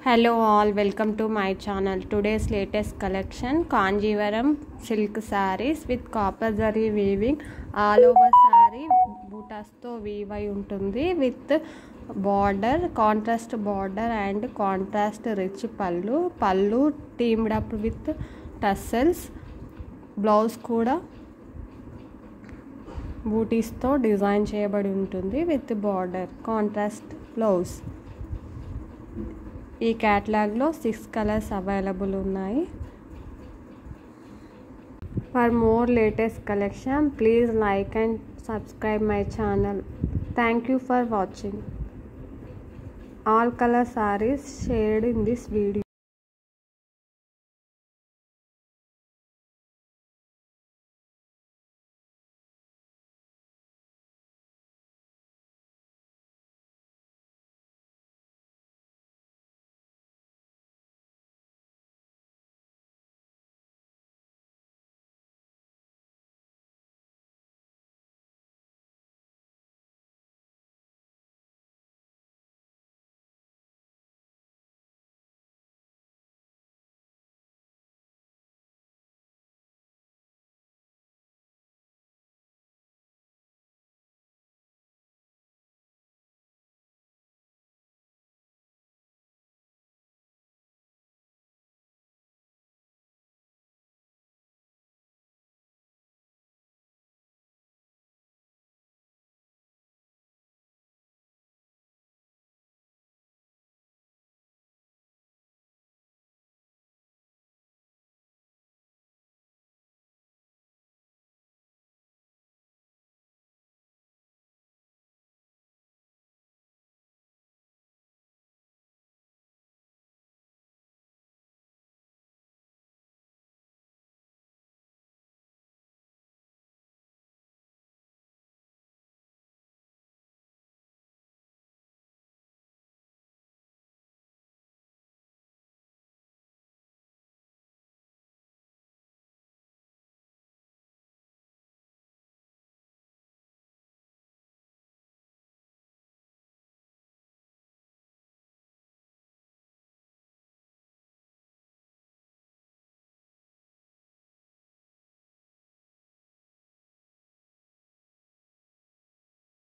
Hello all, welcome to my channel. Today's latest collection Kanjivaram silk sarees with copper zari weaving all over saree బూటాస్తో weave అయి ఉంటుంది with border contrast border and contrast rich pallu pallu teamed up with tassels blouse కూడా బూటీస్తో design చేయబడి ఉంటుంది with border contrast blouse ఈ క్యాటలాగ్లో six colours available ఉన్నాయి for more latest collection please like and subscribe my channel thank you for watching all colour sarees shared in this video